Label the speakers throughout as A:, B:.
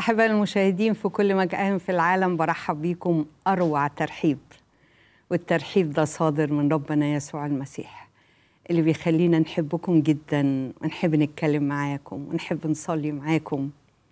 A: أحباء المشاهدين في كل مكان في العالم برحب بيكم أروع ترحيب والترحيب ده صادر من ربنا يسوع المسيح اللي بيخلينا نحبكم جدا ونحب نتكلم معاكم ونحب نصلي معاكم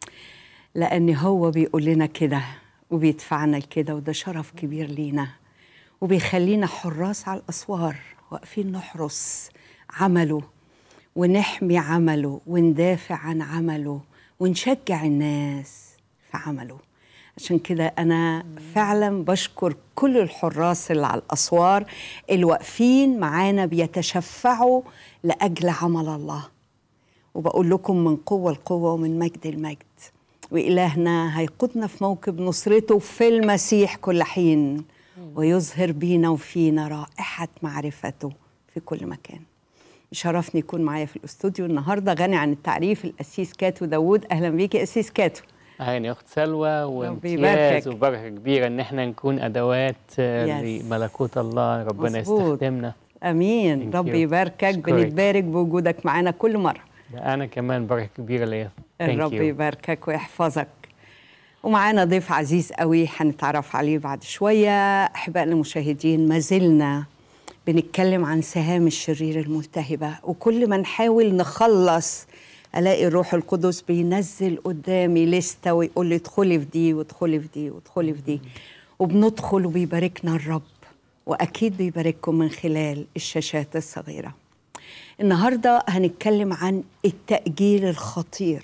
A: لأن هو بيقول لنا كده وبيدفعنا لكده وده شرف كبير لينا وبيخلينا حراس على الأسوار واقفين نحرس عمله ونحمي عمله وندافع عن عمله ونشجع الناس في عمله عشان كده أنا فعلا بشكر كل الحراس اللي على الأسوار اللي واقفين معانا بيتشفعوا لأجل عمل الله وبقول لكم من قوة لقوة ومن مجد المجد وإلهنا هيقودنا في موكب نصرته في المسيح كل حين ويظهر بينا وفينا رائحة معرفته في كل مكان شرفني يكون معايا في الاستوديو النهارده غني عن التعريف القسيس كاتو داوود اهلا بيكي قسيس كاتو
B: اهلا يا اخت سلوى
A: ربي
B: وامتياز
A: يباركك.
B: وبركه كبيره ان احنا نكون ادوات آه،
A: Yes.
B: لملكوت الله ربنا
A: مظبوط.
B: يستخدمنا
A: امين
B: Thank
A: ربي
B: you.
A: يباركك
B: أشكرك.
A: بنتبارك بوجودك معانا كل مره
B: ده انا كمان بركه كبيره ليا Thank
A: الرب
B: you.
A: يباركك ويحفظك ومعانا ضيف عزيز قوي هنتعرف عليه بعد شويه احبائنا المشاهدين ما زلنا بنتكلم عن سهام الشرير الملتهبه وكل ما نحاول نخلص الاقي الروح القدس بينزل قدامي لسته ويقول لي ادخلي في دي وادخلي في دي وادخلي في دي وبندخل وبيباركنا الرب واكيد بيبارككم من خلال الشاشات الصغيره النهارده هنتكلم عن التأجيل الخطير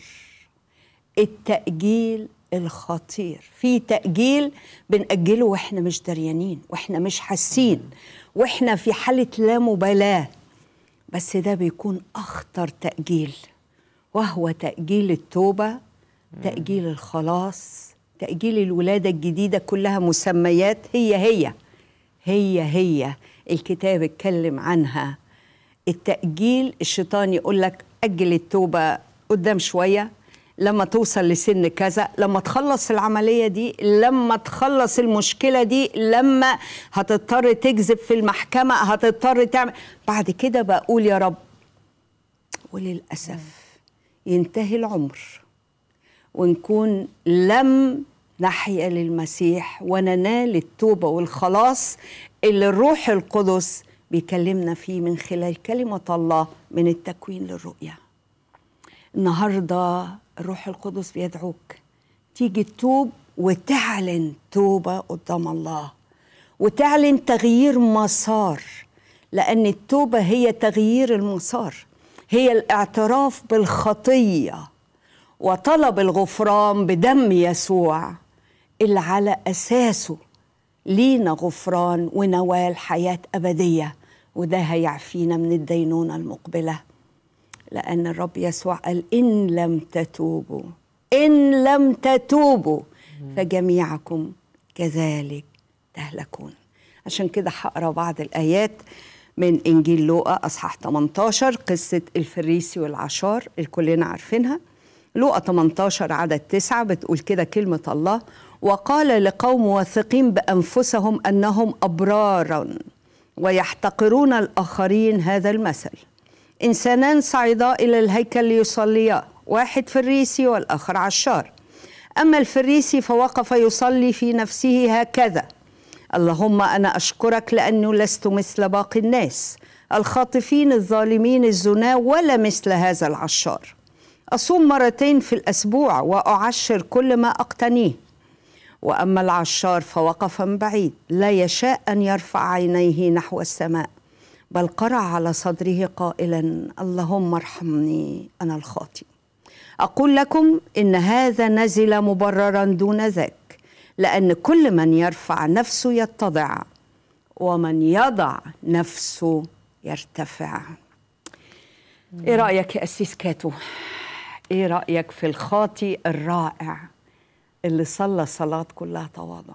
A: التأجيل الخطير في تأجيل بنأجله واحنا مش دريانين واحنا مش حاسين واحنا في حالة لا مبالاة بس ده بيكون أخطر تأجيل وهو تأجيل التوبة تأجيل الخلاص تأجيل الولادة الجديدة كلها مسميات هي هي هي هي الكتاب اتكلم عنها التأجيل الشيطان يقول لك أجل التوبة قدام شوية لما توصل لسن كذا لما تخلص العملية دي لما تخلص المشكلة دي لما هتضطر تكذب في المحكمة هتضطر تعمل بعد كده بقول يا رب وللأسف ينتهي العمر ونكون لم نحيا للمسيح وننال التوبة والخلاص اللي الروح القدس بيكلمنا فيه من خلال كلمة الله من التكوين للرؤية النهاردة الروح القدس بيدعوك تيجي تتوب وتعلن توبة قدام الله وتعلن تغيير مسار لأن التوبة هي تغيير المسار هي الاعتراف بالخطية وطلب الغفران بدم يسوع اللي على أساسه لينا غفران ونوال حياة أبدية وده هيعفينا من الدينونة المقبلة لأن الرب يسوع قال إن لم تتوبوا إن لم تتوبوا فجميعكم كذلك تهلكون عشان كده هقرا بعض الآيات من إنجيل لوقا أصحاح 18 قصة الفريسي والعشار اللي كلنا عارفينها لوقا 18 عدد تسعة بتقول كده كلمة الله وقال لقوم واثقين بأنفسهم أنهم أبرارا ويحتقرون الآخرين هذا المثل إنسانان صعدا إلى الهيكل ليصليا واحد فريسي والآخر عشار أما الفريسي فوقف يصلي في نفسه هكذا اللهم أنا أشكرك لأنه لست مثل باقي الناس الخاطفين الظالمين الزنا ولا مثل هذا العشار أصوم مرتين في الأسبوع وأعشر كل ما أقتنيه واما العشار فوقف من بعيد لا يشاء ان يرفع عينيه نحو السماء بل قرع على صدره قائلا اللهم ارحمني انا الخاطئ اقول لكم ان هذا نزل مبررا دون ذاك لان كل من يرفع نفسه يتضع ومن يضع نفسه يرتفع ايه رايك يا اسيس كاتو ايه رايك في الخاطئ الرائع اللي صلى صلاة كلها تواضع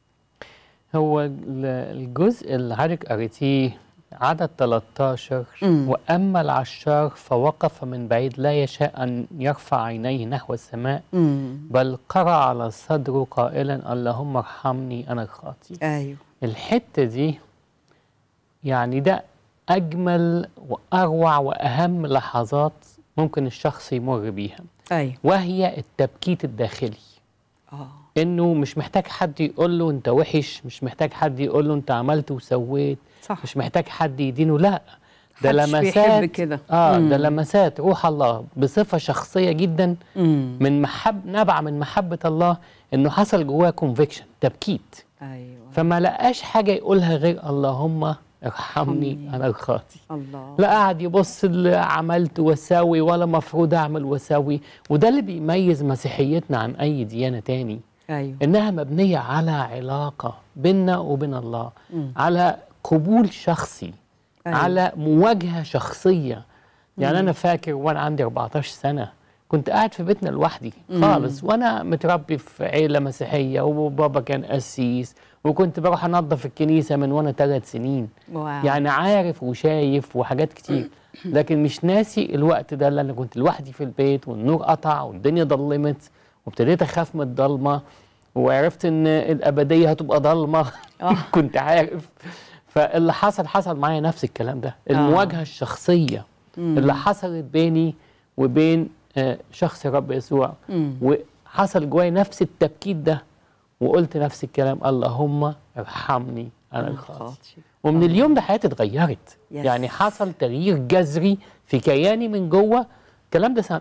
B: هو ال- الجزء اللي حضرتك قريتيه عدد 13
A: مم.
B: واما العشار فوقف من بعيد لا يشاء ان يرفع عينيه نحو السماء
A: امم
B: بل قرع على صدره قائلا اللهم ارحمني انا الخاطئ
A: ايوه
B: الحتة دي يعني ده أجمل وأروع وأهم لحظات ممكن الشخص يمر بيها
A: ايوه
B: وهي التبكيت الداخلي
A: اه
B: انه مش محتاج حد يقول له انت وحش مش محتاج حد يقول له انت عملت وسويت
A: صح.
B: مش محتاج حد يدينه لا ده
A: محدش بيحب
B: لمسات
A: كده.
B: اه
A: مم.
B: ده لمسات روح الله بصفه شخصيه جدا
A: امم
B: من محب نبع من محبه الله انه حصل جواه كونفكشن تبكيت
A: ايوه
B: فما لقاش حاجه يقولها غير اللهم ارحمني انا الخاطي
A: الله
B: لا قاعد يبص اللي عملت واساوي ولا مفروض اعمل واساوي وده اللي بيميز مسيحيتنا عن اي ديانه تاني
A: ايوه
B: انها مبنيه على علاقه بيننا وبين الله على قبول شخصي
A: أيوة.
B: على مواجهه شخصيه يعني انا فاكر وانا عندي 14 سنه كنت قاعد في بيتنا لوحدي خالص وانا متربي في عيله مسيحيه وبابا كان قسيس وكنت بروح انظف الكنيسه من وانا ثلاث سنين
A: واو.
B: يعني عارف وشايف وحاجات كتير لكن مش ناسي الوقت ده اللي انا كنت لوحدي في البيت والنور قطع والدنيا ضلمت وابتديت اخاف من الضلمه وعرفت ان الابديه هتبقى ضلمه
A: آه.
B: كنت عارف فاللي حصل حصل معايا نفس الكلام ده المواجهه الشخصيه اللي حصلت بيني وبين آه، شخص الرب يسوع
A: مم.
B: وحصل جوايا نفس التبكيت ده وقلت نفس الكلام اللهم ارحمني انا الخاطئ
A: خاطي.
B: ومن اليوم ده حياتي اتغيرت
A: يس.
B: يعني حصل تغيير جذري في كياني من جوه الكلام ده سنه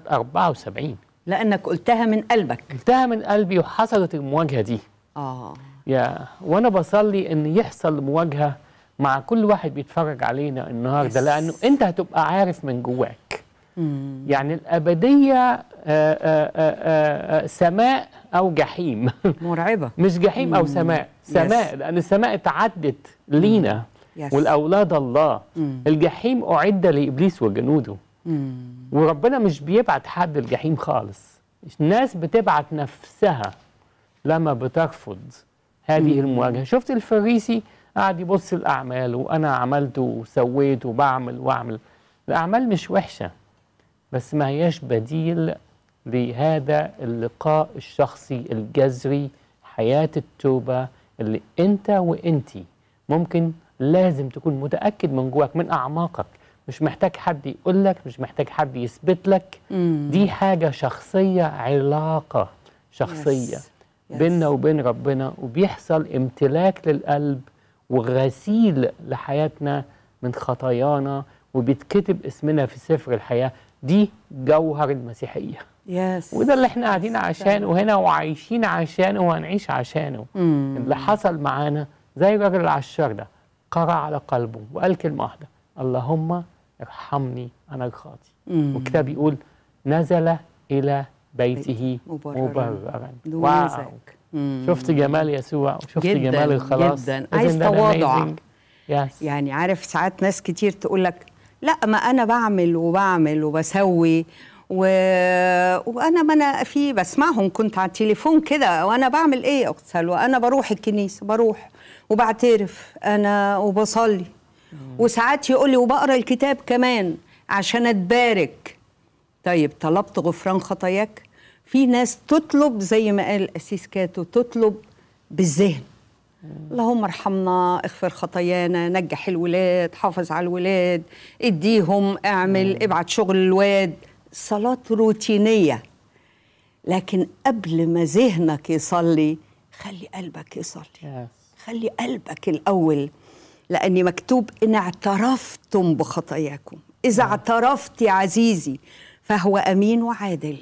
B: 74
A: لانك قلتها من قلبك
B: قلتها من قلبي وحصلت المواجهه دي
A: اه
B: يا وانا بصلي ان يحصل مواجهه مع كل واحد بيتفرج علينا النهارده
A: يس.
B: لانه انت هتبقى عارف من جواك
A: مم.
B: يعني الابديه آآ آآ آآ سماء او جحيم
A: مرعبه
B: مش جحيم او سماء سماء
A: يس.
B: لان السماء اتعدت لينا
A: يس.
B: والاولاد الله
A: مم.
B: الجحيم اعد لابليس وجنوده
A: مم.
B: وربنا مش بيبعت حد الجحيم خالص الناس بتبعت نفسها لما بترفض هذه المواجهه شفت الفريسي قاعد يبص الاعمال وانا عملت وسويت وبعمل واعمل الاعمال مش وحشه بس ما هياش بديل لهذا اللقاء الشخصي الجذري حياه التوبه اللي انت وانتي ممكن لازم تكون متاكد من جواك من اعماقك مش محتاج حد يقول لك مش محتاج حد يثبت لك
A: مم.
B: دي حاجة شخصية علاقة شخصية
A: يس. يس.
B: بيننا وبين ربنا وبيحصل امتلاك للقلب وغسيل لحياتنا من خطايانا وبيتكتب اسمنا في سفر الحياة دي جوهر المسيحية
A: يس
B: وده اللي احنا قاعدين عشانه هنا وعايشين عشانه وهنعيش عشانه
A: مم.
B: اللي حصل معانا زي الراجل العشار ده قرأ على قلبه وقال كلمة واحدة اللهم ارحمني أنا الخاطي
A: مم.
B: والكتاب يقول نزل إلى بيته
A: مبرراً.
B: مبررا
A: دون
B: واو
A: ذاك. مم.
B: شفت جمال يسوع وشفت
A: جداً،
B: جمال الخلاص
A: جداً.
B: Isn't
A: عايز
B: that
A: تواضع.
B: amazing؟ Yes.
A: يعني عارف ساعات ناس كتير تقول لك لا ما انا بعمل وبعمل وبسوي و... وانا ما انا في بسمعهم كنت على التليفون كده وانا بعمل ايه يا اخت سلوى انا بروح الكنيسه بروح وبعترف انا وبصلي وساعات يقول لي وبقرا الكتاب كمان عشان اتبارك طيب طلبت غفران خطاياك في ناس تطلب زي ما قال الاسيس كاتو تطلب بالذهن اللهم ارحمنا اغفر خطايانا نجح الولاد حافظ على الولاد اديهم اعمل ابعت شغل الواد صلاة روتينية لكن قبل ما ذهنك يصلي خلي قلبك يصلي
B: Yes.
A: خلي قلبك الأول لأن مكتوب إن اعترفتم بخطاياكم إذا اعترفت يا عزيزي فهو أمين وعادل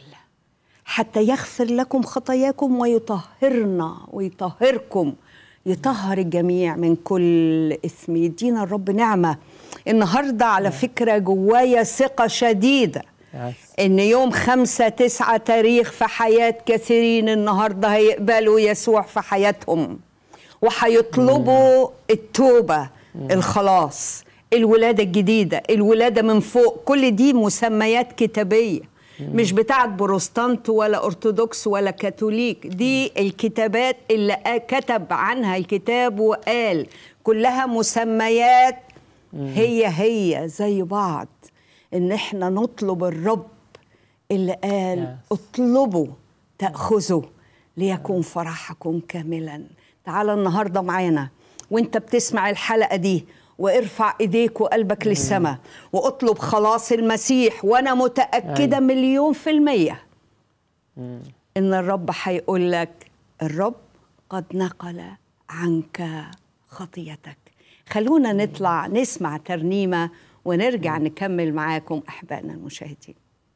A: حتى يغفر لكم خطاياكم ويطهرنا ويطهركم يطهر الجميع من كل إثم يدينا الرب نعمة النهاردة على فكرة جوايا ثقة شديدة
B: Yes.
A: ان يوم خمسة تسعة تاريخ في حياة كثيرين النهاردة هيقبلوا يسوع في حياتهم وهيطلبوا التوبة الخلاص الولادة الجديدة الولادة من فوق كل دي مسميات كتابية مش بتاعت بروستانت ولا أرثوذكس ولا كاثوليك دي الكتابات اللي كتب عنها الكتاب وقال كلها مسميات هي هي زي بعض ان احنا نطلب الرب اللي قال
B: Yes.
A: اطلبوا تأخذوا ليكون فرحكم كاملا تعال النهاردة معانا وانت بتسمع الحلقة دي وارفع ايديك وقلبك للسماء واطلب خلاص المسيح وانا متأكدة
B: أيوة.
A: مليون في المية ان الرب هيقول لك الرب قد نقل عنك خطيتك خلونا نطلع نسمع ترنيمة ونرجع نكمل معاكم أحبائنا المشاهدين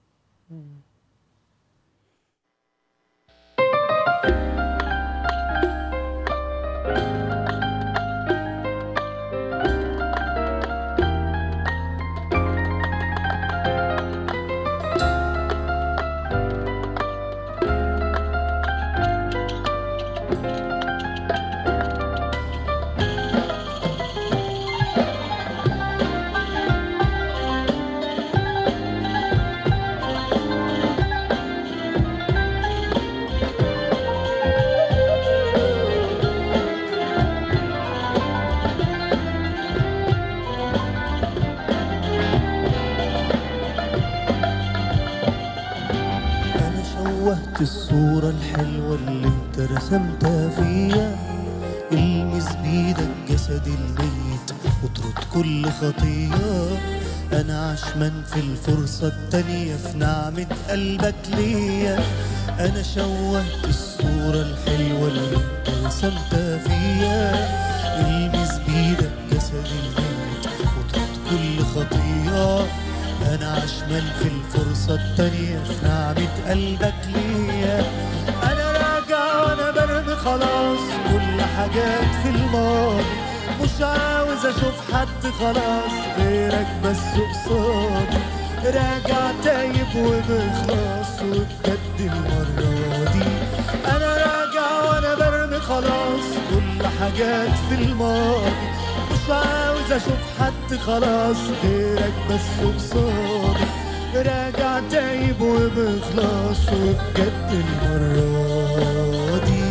C: أنا شوهت الصورة الحلوة اللي انت رسمتها فيا المس بيدك جسدي الميت واطرد كل خطية أنا عشمان في الفرصة التانية في نعمة قلبك ليا أنا شوهت الصورة الحلوة اللي انت رسمتها فيا المس بيدك جسدي الميت واطرد كل خطية أنا عشمان في الفرصة التانية في نعمة قلبك ليا أنا راجع وأنا برمي خلاص كل حاجات في الماضي مش عاوز أشوف حد خلاص غيرك بس قصادي راجع تايب وبخلاص وبجد المرة دي أنا راجع وأنا برمي خلاص كل حاجات في الماضي مش عاوز اشوف حد خلاص غيرك بس قصادي راجع تايب وبخلاص وبجد المرة دي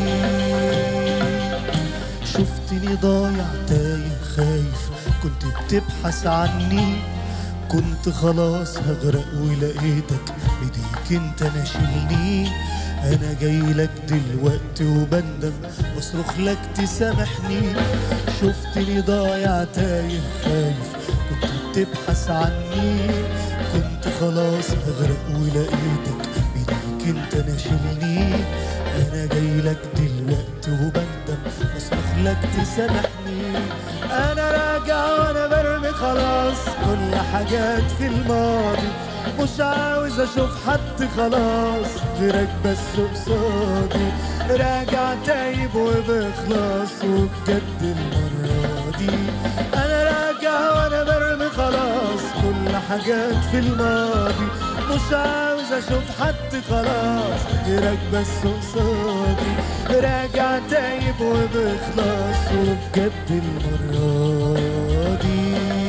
C: شفتني ضايع تايه خايف كنت بتبحث عني كنت خلاص هغرق ولقيتك بيديك انت ناشلني انا جاي لك دلوقتي وبندم واصرخ لك تسامحني شفتني ضايع تايه خايف كنت بتبحث عني كنت خلاص هغرق ولقيتك بيديك انت ناشلني انا جاي لك دلوقتي وبندم واصرخ لك تسامحني انا راجع وانا برمي خلاص كل حاجات في الماضي مش عاوز اشوف حد خلاص غيرك بس قصادي راجع تايب وبخلاص وبجد المرة دي انا راجع وانا برمي خلاص كل حاجات في الماضي مش عاوز اشوف حد خلاص غيرك بس قصادي راجع تايب وبخلاص وبجد المرة دي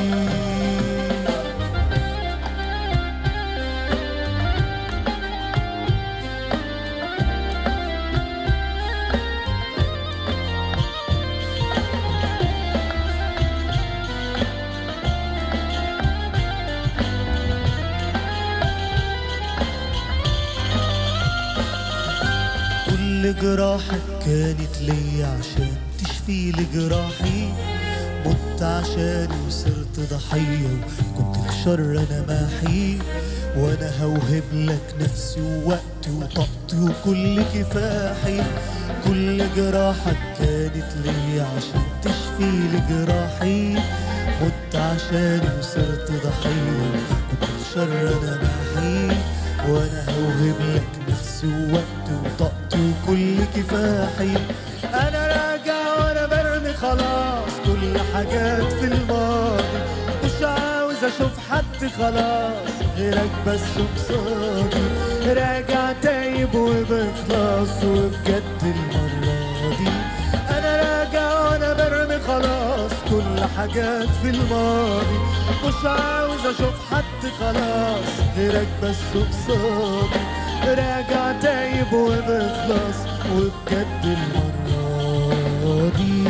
C: كل جراحك كانت ليا عشان تشفي لي جراحي مت عشاني وصرت ضحية وكنت الشر أنا ماحي وأنا هوهب لك نفسي ووقتي وطاقتي وكل كفاحي كل جراحك كانت ليا عشان تشفي لي جراحي مت عشاني وصرت ضحية كنت الشر أنا ماحي وانا هوهب لك نفسي ووقتي وطاقتي وكل كفاحي انا راجع وانا برمي خلاص كل حاجات في الماضي مش عاوز اشوف حد خلاص غيرك بس قصادي راجع تايب وبخلاص وبجد المرة دي انا راجع وانا برمي خلاص كل حاجات في الماضي مش عاوز اشوف حد خلاص غيرك بس قصادي راجع تايب وبخلاص وبجد المرة دي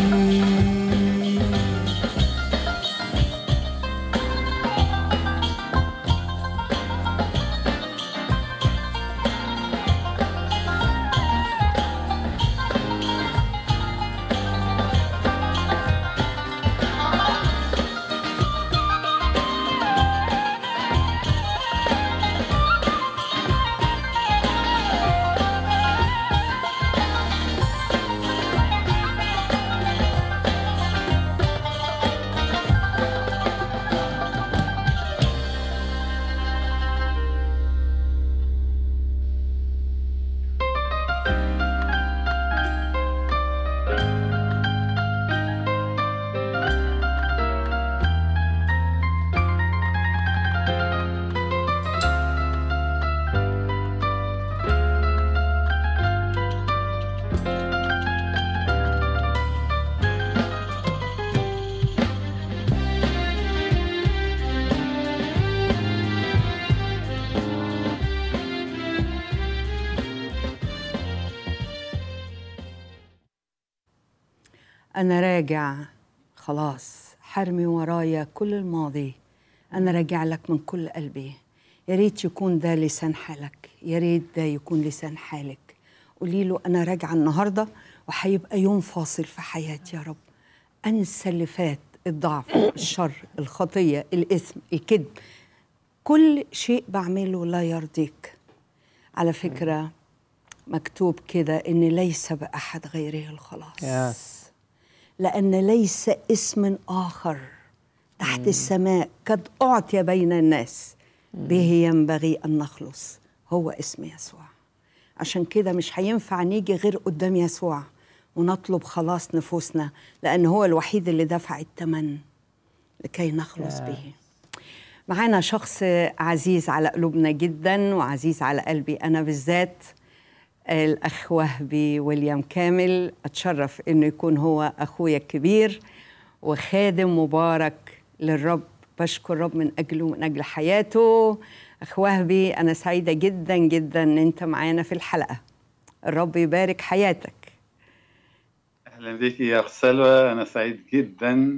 A: أنا راجع خلاص حرمي ورايا كل الماضي أنا راجع لك من كل قلبي يا ريت يكون ده لسان حالك يا ريت ده يكون لسان حالك قولي له أنا راجعة النهاردة وهيبقى يوم فاصل في حياتي يا رب أنسى اللي فات الضعف الشر الخطية الإثم الكذب كل شيء بعمله لا يرضيك على فكرة مكتوب كده إن ليس بأحد غيره الخلاص
B: Yes.
A: لأن ليس اسم آخر تحت السماء قد أعطي بين الناس به ينبغي أن نخلص هو اسم يسوع عشان كده مش هينفع نيجي غير قدام يسوع ونطلب خلاص نفوسنا لأن هو الوحيد اللي دفع الثمن لكي نخلص به معانا شخص عزيز على قلوبنا جدا وعزيز على قلبي أنا بالذات الأخ وهبي ويليام كامل أتشرف إنه يكون هو أخويا الكبير وخادم مبارك للرب بشكر الرب من أجله من أجل حياته أخ وهبي أنا سعيدة جدا جدا إن أنت معانا في الحلقة الرب يبارك حياتك
D: اهلا بك يا اخت سلوى انا سعيد جدا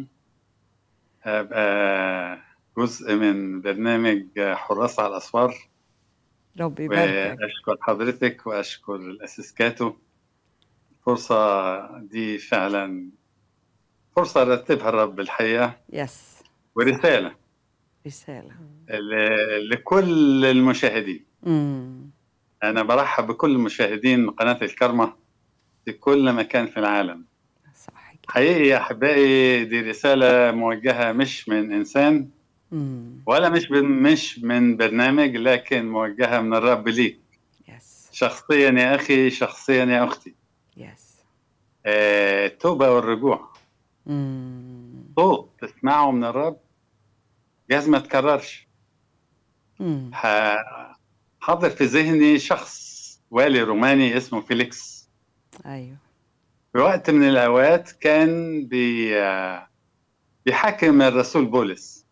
D: ابقى جزء من برنامج حراس على الاسوار
A: رب يباركك
D: واشكر حضرتك واشكر الاسيس كاتو الفرصه دي فعلا فرصه رتبها الرب الحقيقه
A: يس
D: ورساله
A: رسالة
D: ل- لكل المشاهدين
A: مم.
D: انا برحب بكل مشاهدين قناه الكرمه في كل مكان في العالم
A: صح كده
D: حقيقي يا احبائي دي رساله موجهه مش من انسان
A: مم.
D: ولا مش من مش من برنامج لكن موجهه من الرب ليك
A: يس
D: شخصيا يا اخي شخصيا يا اختي
A: يس
D: آه، التوبه والرجوع
A: مم.
D: صوت تسمعه من الرب جاز ما تكررش
A: مم.
D: ح- حاضر في ذهني شخص والي روماني اسمه فيليكس
A: أيوه
D: في وقت من الاوقات كان بي آه، بيحاكم الرسول بولس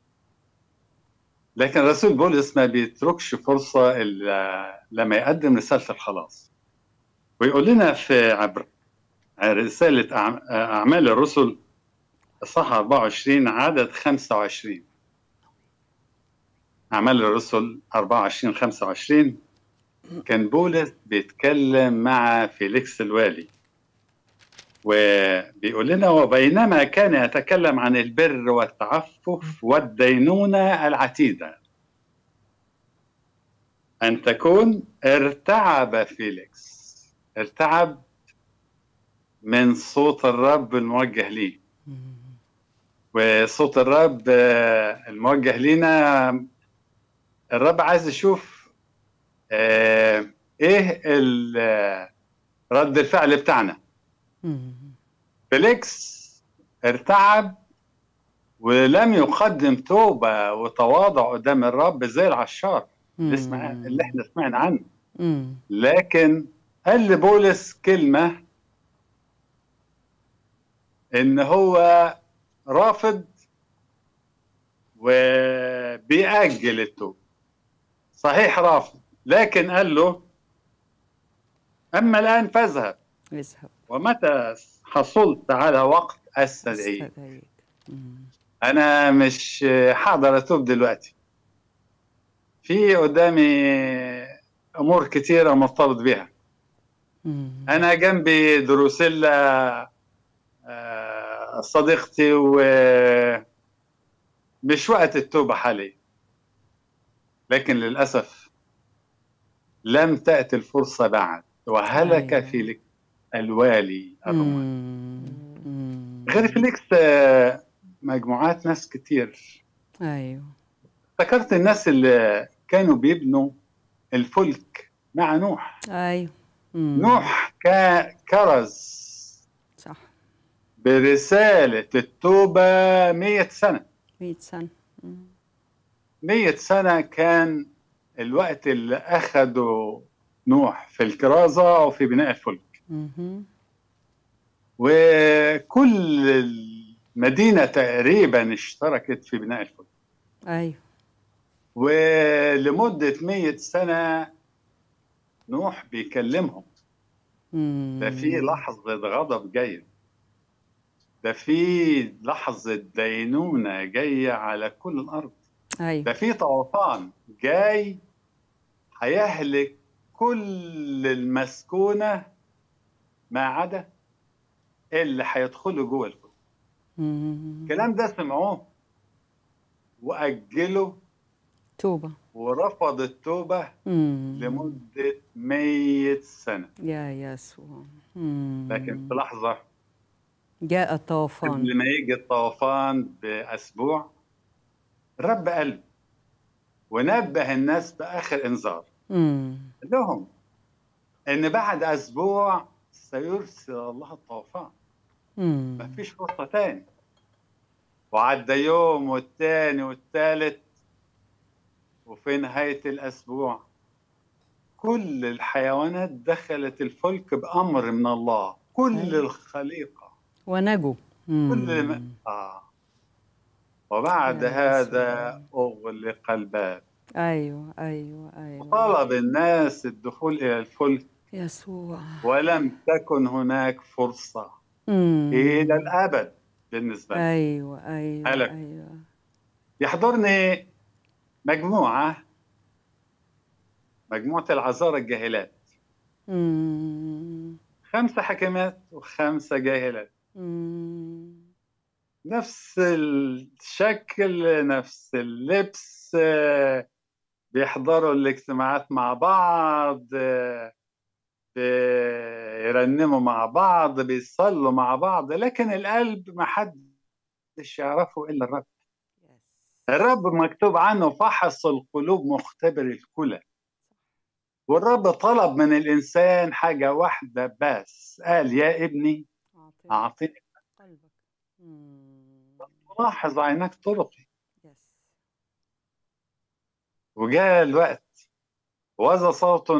D: لكن الرسول بولس ما بيتركش فرصة إلا لما يقدم رسالة الخلاص ويقول لنا في عبر رسالة أعم- أعمال الرسل الصحة 24 عدد 25 أعمال الرسل 24 25 كان بولس بيتكلم مع فيليكس الوالي وبيقول لنا وبينما كان يتكلم عن البر والتعفف والدينونة العتيدة أن تكون ارتعب فيليكس ارتعب من صوت الرب الموجه ليه
A: مم.
D: وصوت الرب آه، الموجه لينا الرب عايز يشوف آه، ايه ال- آه، رد الفعل بتاعنا
A: مم.
D: فيليكس ارتعب ولم يقدم توبة وتواضع قدام الرب زي العشار اللي, اسمع اللي احنا سمعنا عنه
A: مم.
D: لكن قال لبولس كلمة ان هو رافض وبيأجل التوبة صحيح رافض لكن قال له أما الآن فاذهب
A: اذهب
D: ومتى حصلت على وقت استدعيك
A: استدعيك. مم.
D: انا مش حاضر اتوب دلوقتي في قدامي امور كتيره مرتبط بيها
A: مم.
D: انا جنبي دروسيلا آه، صديقتي و مش وقت التوبه حاليا لكن للاسف لم تاتي الفرصه بعد وهلك
A: أيوة.
D: فيليكس الوالي الروماني
A: مم. مم.
D: غير فيليكس آه، مجموعات ناس كتير
A: ايوه
D: افتكرت الناس اللي كانوا بيبنوا الفلك مع نوح
A: ايوه مم.
D: نوح كا- كرز
A: صح
D: برسالة التوبة مية سنة
A: 100 سنه مم.
D: مية سنة كان الوقت اللي أخده نوح في الكرازة وفي بناء الفلك
A: مهم.
D: وكل المدينة تقريبا اشتركت في بناء الفلك
A: ايوه
D: ولمدة مية سنة نوح بيكلمهم
A: مم.
D: ده في لحظة غضب جاية ده في لحظة دينونة جاية على كل الأرض
A: ايوه
D: ده في طوفان جاي هيهلك كل المسكونة ما عدا اللي هيدخلوا جوه الفلك
A: مم.
D: الكلام ده سمعوه وأجلوا
A: توبه
D: ورفض التوبة
A: مم.
D: لمدة مية سنة
A: يا يسوع مم.
D: لكن في لحظة
A: جاء الطوفان
D: قبل ما يجي الطوفان بأسبوع رب قلب ونبه الناس بآخر إنذار
A: مم.
D: قال لهم إن بعد أسبوع سيرسل الله الطوفان
A: مم.
D: ما فيش فرصة تاني وعدى يوم والتاني والتالت وفي نهاية الأسبوع كل الحيوانات دخلت الفلك بأمر من الله كل
A: أيوة.
D: الخليقة
A: ونجوا مم.
D: كل ما آه وبعد
A: يا
D: هذا أغلق الباب
A: ايوه ايوه ايوه
D: طلب الناس الدخول إلى الفلك
A: يسوع
D: ولم تكن هناك فرصة
A: مم.
D: إلى الأبد بالنسبة لهم
A: ايوه ايوه
D: هلك.
A: ايوه
D: يحضرني مجموعة مجموعة العذارى الجاهلات
A: مم.
D: خمسة حكمات وخمسة جاهلات
A: مم.
D: نفس الشكل نفس اللبس آه، بيحضروا الاجتماعات مع بعض آه، بيرنموا مع بعض بيصلوا مع بعض لكن القلب ما حدش يعرفه إلا الرب
A: يس.
D: الرب مكتوب عنه فحص القلوب مختبر الكلى والرب طلب من الإنسان حاجة واحدة بس قال يا ابني
A: أعطيني
D: أعطني
A: قلبك مم.
D: لاحظ عينك طرقي
A: يس
D: وجاء الوقت وذا صوت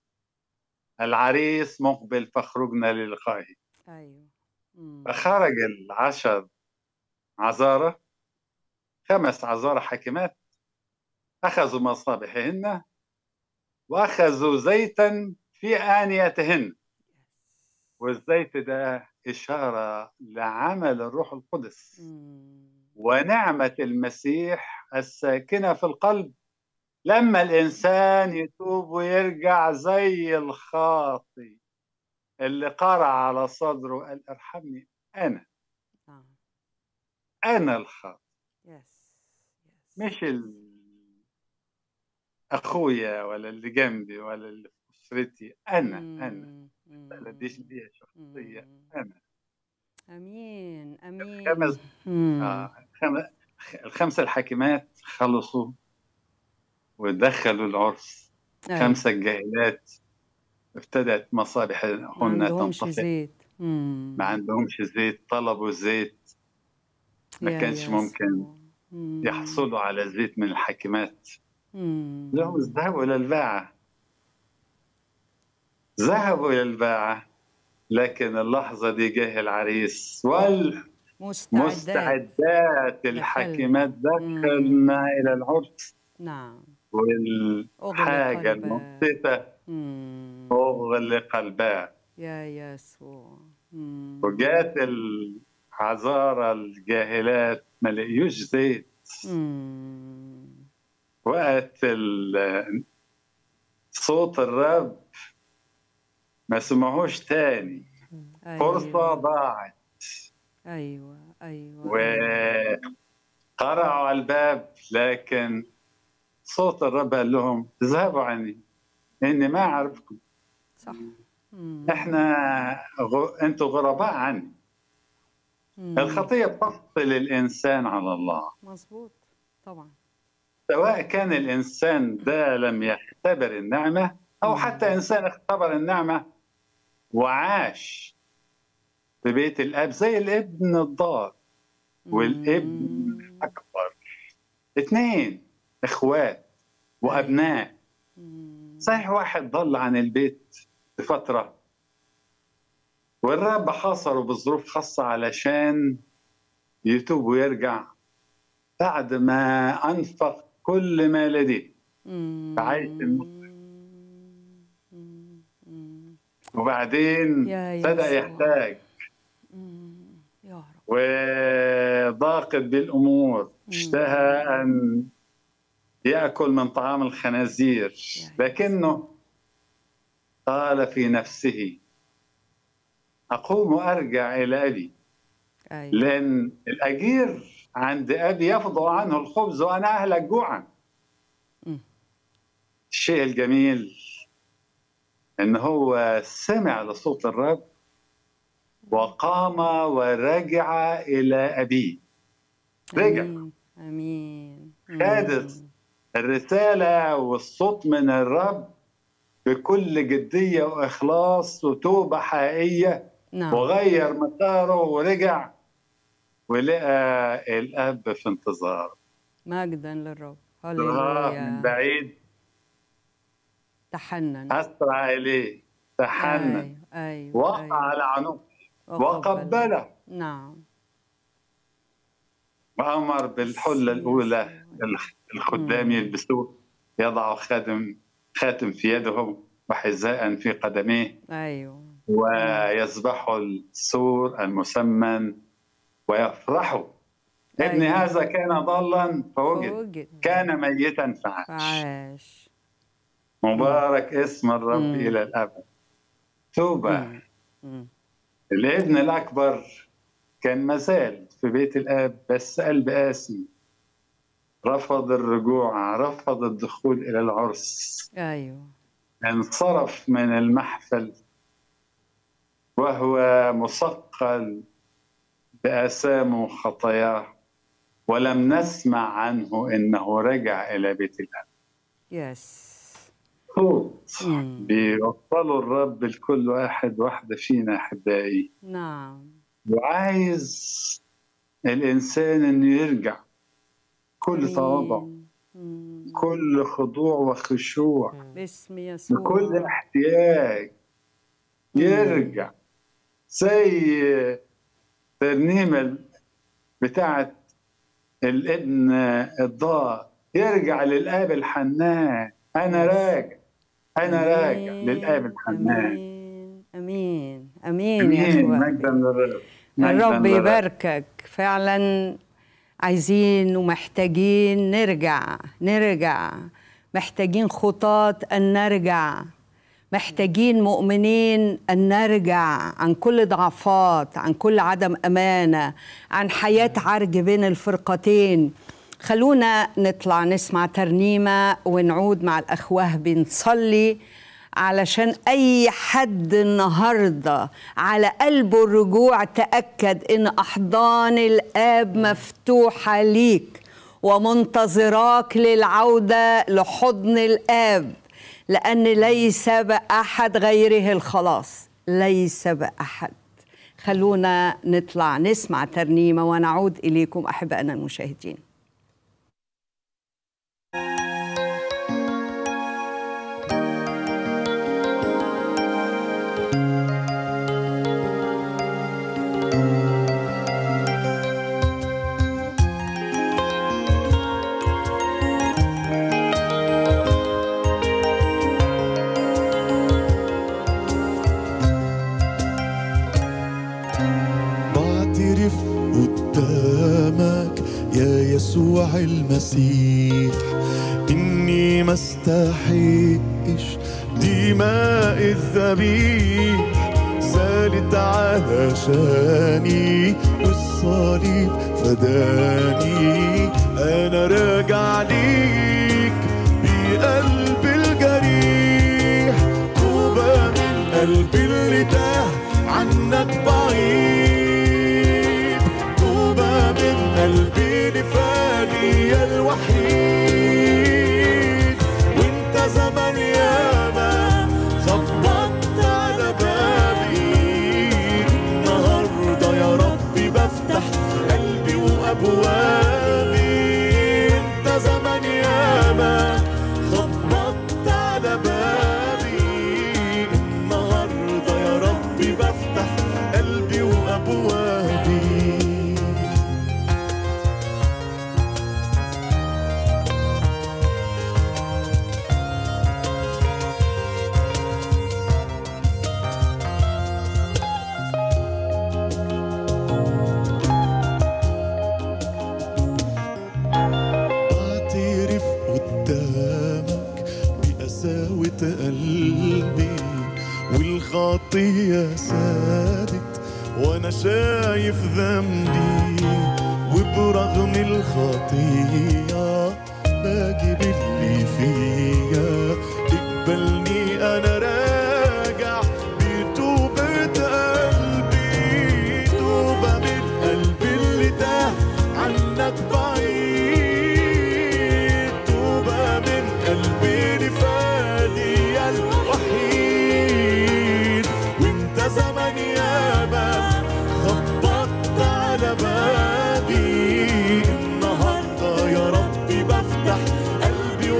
D: العريس مقبل فخرجنا للقائه
A: ايوه مم.
D: فخرج العشر عذارى خمس عذارى حكمات أخذوا مصابيحهن وأخذوا زيتا في آنيتهن
A: يس.
D: والزيت ده إشارة لعمل الروح القدس
A: مم.
D: ونعمة المسيح الساكنة في القلب لما الإنسان يتوب ويرجع زي الخاطي اللي قرع على صدره قال ارحمني أنا
A: نعم
D: أنا الخاطي
A: يس يس
D: مش ال... أخويا ولا اللي جنبي ولا اللي في أسرتي أنا أنا
A: مم.
D: ما ديش ليا شخصية
A: مم.
D: أنا
A: امين امين
D: خمس
A: مم.
D: آه خم... الخمسة الحاكمات خلصوا ودخلوا العرس
A: أيوة.
D: خمسة الجاهلات ابتدت
A: ما
D: مصابيحهن
A: عندهمش
D: تنطفئ
A: زيت مم.
D: ما عندهمش زيت طلبوا زيت ما
A: يا
D: كانش
A: يسوع.
D: ممكن
A: مم.
D: يحصلوا على زيت من الحاكمات
A: مم.
D: لهم ذهبوا إلى الباعة ذهبوا إلى الباعة لكن اللحظة دي جه العريس
A: مستعدات
D: والمستعدات الحاكمات
A: مم.
D: دخلنا إلى العرس
A: نعم
D: والحاجة
A: قلب.
D: المنصفة
A: مم.
D: أغلق الباب
A: يا يسوع مم.
D: وجات العذارى الجاهلات ما لقيوش زيت
A: مم.
D: وقت ال- صوت الرب ما سمعوش تاني فرصة
A: أيوة.
D: ضاعت
A: ايوه ايوه
D: وقرعوا على الباب لكن صوت الرب قال لهم اذهبوا عني اني ما اعرفكم
A: صح مم.
D: احنا غ... انتوا غرباء عني
A: مم.
D: الخطيه بتفصل الانسان على الله
A: مظبوط طبعا
D: سواء كان الانسان ده لم يختبر النعمه او حتى انسان اختبر النعمه وعاش في بيت الاب زي الابن الضار والابن
A: مم.
D: الاكبر اثنين اخوات وابناء
A: مم.
D: صحيح واحد ضل عن البيت لفتره والرب حاصره بظروف خاصه علشان يتوب ويرجع بعد ما انفق كل ما لديه
A: مم.
D: فعايش الموت.
A: مم. مم.
D: وبعدين
A: يا
D: بدا
A: يسوع.
D: يحتاج
A: مم. يا رب
D: و فاقد بالامور اشتهى ان ياكل من طعام الخنازير لكنه قال في نفسه اقوم وارجع الى ابي
A: أيوة.
D: لان الاجير عند ابي يفضل عنه الخبز وانا اهلك جوعا
A: مم.
D: الشيء الجميل ان هو سمع لصوت الرب وقام ورجع الى ابيه رجع
A: امين امين
D: خدت الرساله والصوت من الرب بكل جديه واخلاص وتوبه حقيقيه
A: نعم
D: وغير مساره ورجع ولقى الاب في انتظار
A: مجدا للرب
D: رآه من
A: هللويا
D: بعيد
A: تحنن
D: اسرع اليه تحنن
A: ايوه ايوه
D: وقع
A: أيوة.
D: على عنقه
A: وقبل.
D: وقبله
A: نعم
D: وامر بالحله الاولى الخدام يلبسوه يضع خاتم خاتم في يده وحذاء في قدميه
A: ايوه
D: ويذبحوا السور المسمن ويفرحوا ابن
A: أيوة.
D: هذا كان ضالا فوجد
A: فوجد
D: كان ميتا فعاش
A: عاش
D: مبارك اسم الرب
A: مم.
D: الى الابد توبه
A: مم. مم.
D: الابن الاكبر كان مازال في بيت الاب بس قلب قاسي رفض الرجوع رفض الدخول الى العرس
A: ايوه
D: انصرف من المحفل وهو مثقل بآثامه وخطاياه ولم نسمع عنه انه رجع الى بيت الاب
A: يس
D: صوت
A: مم.
D: بيوصلوا الرب لكل واحد واحده فينا احبائي
A: نعم
D: وعايز الانسان انه يرجع كل تواضع
A: آمين. مم.
D: كل خضوع وخشوع
A: باسم يسوع
D: بكل احتياج يرجع زي ترنيمة بتاعت الابن الضال يرجع للآب الحنان أنا راجع أنا راجع
A: آمين.
D: للآب الحنان
A: امين امين امين يا
D: أمين
A: اخواتي
D: مجدا للرب مجداً
A: الرب
D: للرب.
A: يباركك فعلا عايزين ومحتاجين نرجع نرجع محتاجين خطاط أن نرجع محتاجين مؤمنين أن نرجع عن كل ضعفات عن كل عدم أمانة عن حياة عرج بين الفرقتين خلونا نطلع نسمع ترنيمة ونعود مع الأخ وهبي نصلي علشان أي حد النهاردة على قلبه الرجوع تأكد إن أحضان الآب مفتوحة ليك ومنتظراك للعودة لحضن الآب لأن ليس بأحد غيره الخلاص ليس بأحد خلونا نطلع نسمع ترنيمة ونعود إليكم أحبائنا المشاهدين
C: بعترف قدامك يا يسوع المسيح إني ما استحقش دماء الذبيح زالت علشاني والصليب فداني أنا راجع ليك بقلب الجريح توبة من قلبي اللي تاه عنك بعيد توبة من قلبي لفاني الوحيد وانت زمان ياما خبطت على بابي النهارده يا ربي بفتح قلبي وابوابي انت زمان ياما خبطت على بابي النهارده يا ربي بفتح قلبي والخطية سادت وانا شايف ذنبي وبرغم الخطية باجي باللي فيا اقبلني انا راجع بتوبة قلبي توبة من قلبي اللي تاه عنك بعيد توبة من قلبي لفادي الوحيد وانت زمن ياما خبطت على بابي النهارده يا ربي بفتح قلبي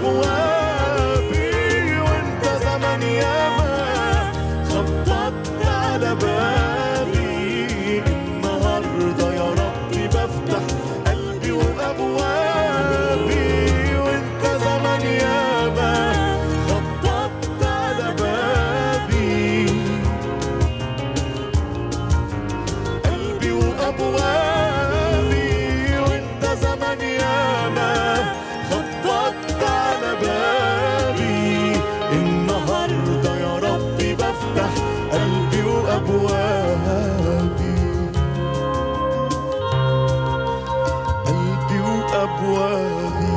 C: وابوابي وانت زمن ياما خبطت على بابي النهارده يا ربي بفتح قلبي وابوابي وانت زمن ياما خبطت على بابي قلبي وابوابي وانت زمن ياما خبطت على بابي النهارده يا ربي بفتح قلبي وابوابي قلبي وابوابي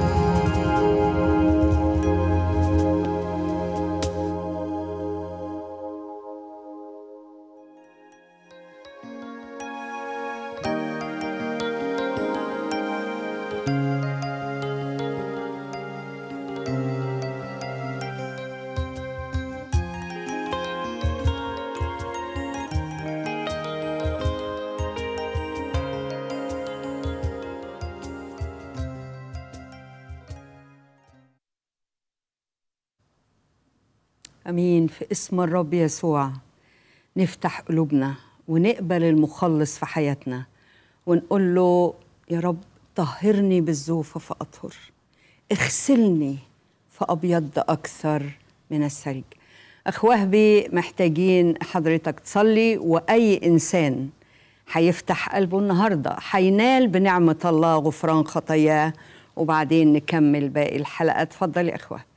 A: امين في اسم الرب يسوع نفتح قلوبنا ونقبل المخلص في حياتنا ونقول له يا رب طهرني بالزوفة فأطهر اغسلني فأبيض أكثر من الثلج أخ وهبي محتاجين حضرتك تصلي وأي إنسان هيفتح قلبه النهاردة هينال بنعمة الله غفران خطاياه وبعدين نكمل باقي الحلقة اتفضل يا أخ وهبي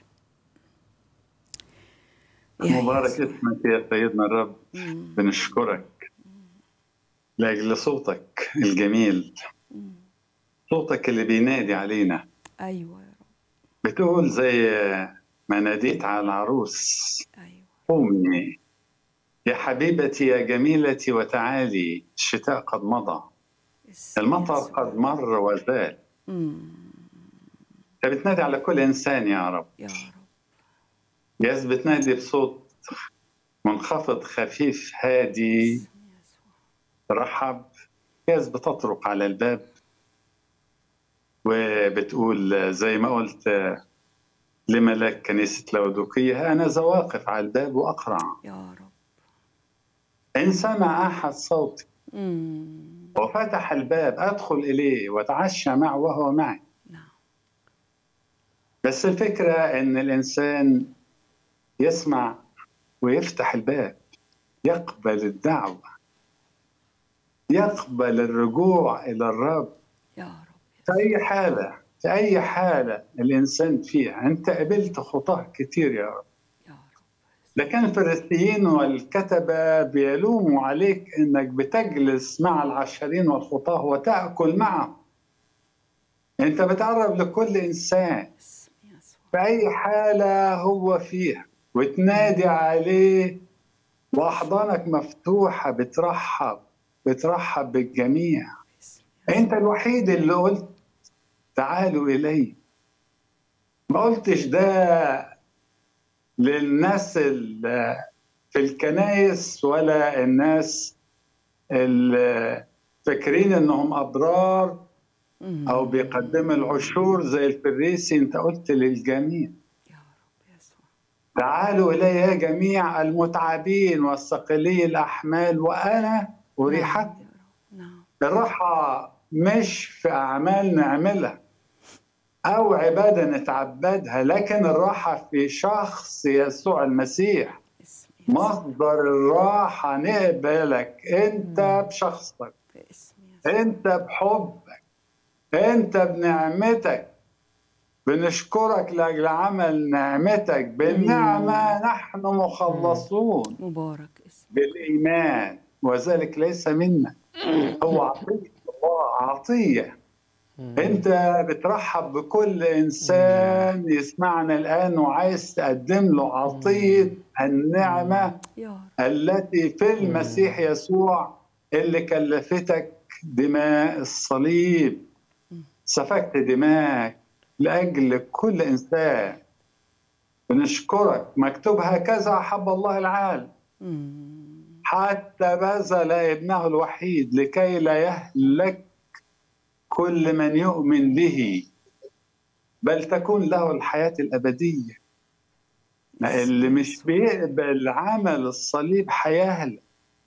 A: يا
D: مبارك
A: يسوع.
D: اسمك يا سيدنا الرب بنشكرك لأجل صوتك الجميل صوتك اللي بينادي علينا
A: أيوة يا رب
D: بتقول زي ما ناديت على العروس
A: أيوة
D: قومي يا حبيبتي يا جميلتي وتعالي الشتاء قد مضى
A: اسم
D: المطر
A: يسوع.
D: قد مر وزال
A: مم.
D: انت بتنادي على كل انسان يا رب
A: يا رب
D: جاز بتنادي بصوت منخفض خفيف هادي
A: اسم يسوع.
D: رحب جاز بتطرق على الباب وبتقول زي ما قلت لملاك كنيسة لودوكية أنا زواقف على الباب وأقرع
A: يا رب
D: إن سمع أحد صوتي
A: مم.
D: وفتح الباب أدخل إليه وأتعشى معه وهو معي
A: نعم
D: بس الفكرة إن الإنسان يسمع ويفتح الباب يقبل الدعوة يقبل الرجوع إلى الرب
A: يا رب
D: في أي حالة في أي حالة الإنسان فيها أنت قبلت خطاه كتير يا رب
A: يا رب
D: لكن الفريسيين والكتبة بيلوموا عليك إنك بتجلس مع العشرين والخطاه وتأكل معهم أنت بتقرب لكل إنسان
A: اسم يسوع
D: في أي حالة هو فيها وتنادي عليه وأحضانك مفتوحة بترحب بترحب بالجميع
A: اسم
D: أنت الوحيد اللي قلت تعالوا إلي ما قلتش ده للناس اللي في الكنايس ولا الناس اللي فاكرين انهم ابرار
A: مم.
D: او بيقدموا العشور زي الفريسي انت قلت للجميع
A: يا رب يسوع
D: تعالوا الي يا جميع المتعبين والثقلي الاحمال وانا اريحكم
A: نعم يا رب نعم
D: الراحة مش في أعمال نعملها أو عبادة نتعبدها لكن الراحة في شخص يسوع المسيح
A: اسم يسوع
D: مصدر الراحة نقبلك أنت بشخصك
A: باسم يسوع
D: أنت بحبك أنت بنعمتك بنشكرك لاجل عمل نعمتك بالنعمه نحن مخلصون
A: مبارك اسمك
D: بالايمان وذلك ليس منا هو عطيه الله عطيه انت بترحب بكل انسان يسمعنا الان وعايز تقدم له عطيه النعمه
A: يا رب
D: التي في المسيح يسوع اللي كلفتك دماء الصليب سفكت دماءك لاجل كل انسان بنشكرك مكتوب هكذا احب الله العالم
A: مم.
D: حتى بذل ابنه الوحيد لكي لا يهلك كل من يؤمن به بل تكون له الحياة الأبدية ما اللي مش بيقبل عمل الصليب هيهلك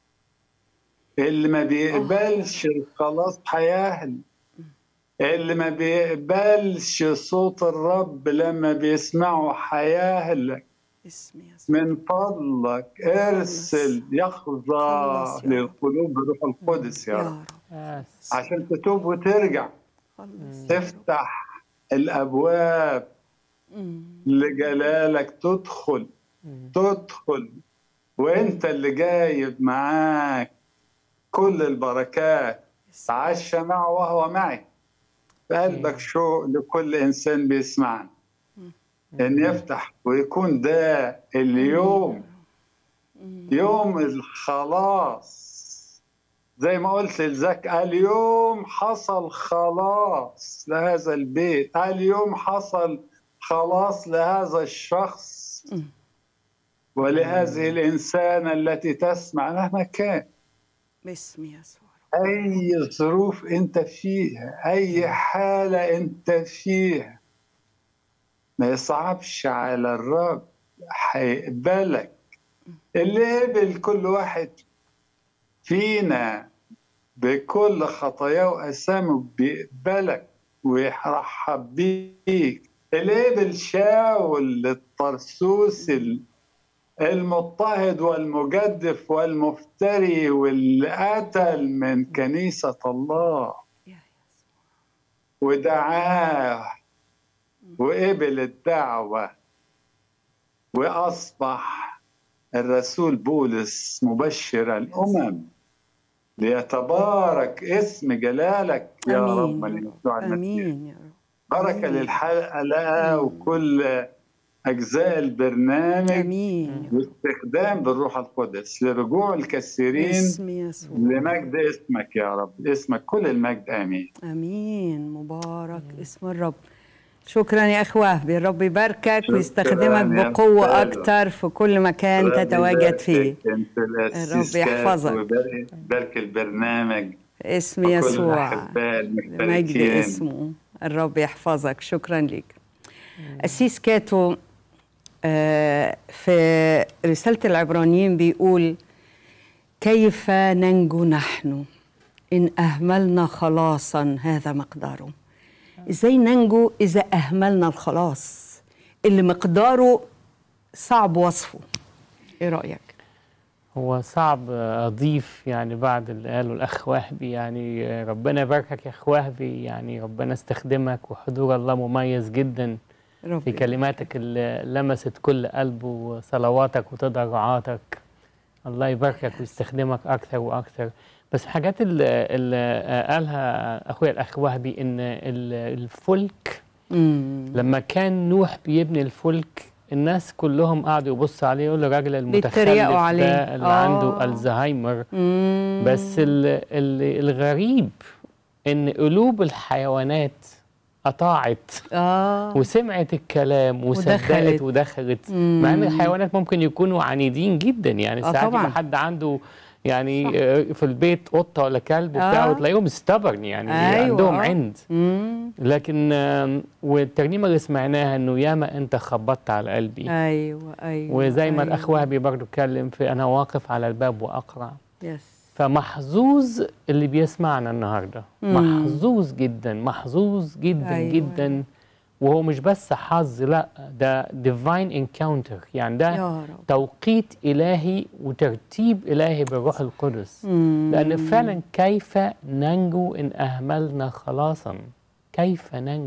D: اللي ما بيقبلش الخلاص هيهلك اللي ما بيقبلش صوت الرب لما بيسمعه هيهلك
A: اسم يسوع
D: من فضلك ارسل يخضع
A: خلص يا رب.
D: للقلوب بروح القدس يا
A: يا
D: رب
A: رب
B: يس.
D: عشان تتوب وترجع
A: خلص يا رب.
D: تفتح الابواب
A: مم.
D: لجلالك تدخل تدخل وانت اللي جايب معاك كل البركات تعشى معه وهو معي في قلبك شوق لكل انسان بيسمعنا ان يفتح ويكون ده اليوم يوم الخلاص زي ما قلت لزك اليوم حصل خلاص لهذا البيت اليوم حصل خلاص لهذا الشخص
A: مم.
D: ولهذه الإنسانة التي تسمع مهما كان
A: باسم يسوع
D: أي ظروف أنت فيها أي حالة أنت فيها ما يصعبش على الرب هيقبلك اللي قبل كل واحد فينا بكل خطاياه وأسامه بيقبلك ويرحب بيك اللي قبل شاول الطرسوسي المضطهد والمجدف والمفتري واللي قتل من كنيسة الله
A: يا يسوع
D: ودعاه وقبل الدعوة وأصبح الرسول بولس مبشر الأمم ليتبارك اسم جلالك يا رب
A: امين
D: ليسوع المسيح
A: امين يا رب
D: بركة
A: آمين.
D: للحلقة وكل أجزاء البرنامج
A: امين
D: واستخدام بالروح القدس لرجوع الكثيرين
A: باسم يسوع
D: لمجد اسمك يا رب اسمك كل المجد آمين
A: امين مبارك اسم الرب شكرا يا اخوه الرب يباركك
D: شكراً
A: ويستخدمك
D: يا
A: بقوه
D: سالم.
A: اكتر في كل مكان تتواجد فيه
D: انت الأسيس
A: الرب يحفظك.
D: ويبارك بارك البرنامج
A: اسم
D: وكل
A: يسوع
D: الأحباء
A: مجد
D: المشتركين
A: اسمه الرب يحفظك شكرا لك أسيس كاتو آه، في رسالة العبرانيين بيقول كيف ننجو نحن إن أهملنا خلاصا هذا مقداره إزاي ننجو إذا أهملنا الخلاص اللي مقداره صعب وصفه إيه رأيك؟
B: هو صعب اضيف يعني بعد اللي قاله الاخ وهبي يعني ربنا يباركك يا اخ وهبي يعني ربنا استخدمك وحضور الله مميز جدا
A: رب
B: في كلماتك اللي لمست كل قلب وصلواتك وتضرعاتك الله يباركك ويستخدمك اكثر واكثر بس الحاجات اللي, اللي قالها اخويا الاخ وهبي ان ال- الفلك
A: مم.
B: لما كان نوح بيبني الفلك الناس كلهم قعدوا يبصوا عليه يقولوا الراجل المتخلف
A: بيتريقوا عليه.
B: ده اللي
A: آه.
B: عنده الزهايمر
A: مم.
B: بس ال ال الغريب ان قلوب الحيوانات اطاعت
A: آه
B: وسمعت الكلام
A: ودخلت.
B: وصدقت ودخلت
A: مم.
B: مع ان الحيوانات ممكن يكونوا عنيدين جدا يعني
A: آه
B: ساعات
A: طبعاً.
B: يبقى حد عنده يعني آه، في البيت قطه ولا كلب وبتاع
A: آه.
B: وتلاقيهم stubborn يعني
A: أيوة،
B: عندهم
A: آه.
B: عند
A: مم.
B: لكن آم، والترنيمه اللي سمعناها انه ياما انت خبطت على قلبي
A: ايوه ايوه
B: وزي ما
A: أيوة.
B: الاخ وهبي برضه اتكلم في انا واقف على الباب واقرع
A: يس
B: فمحظوظ اللي بيسمعنا النهارده
A: مم.
B: محظوظ جدا محظوظ جدا
A: أيوة.
B: أيوة. جدا وهو مش بس حظ لا ده ديفاين انكاونتر يعني ده
A: يا رب
B: توقيت الهي وترتيب الهي بالروح القدس
A: مم.
B: لان فعلا كيف ننجو ان اهملنا خلاصا كيف ننجو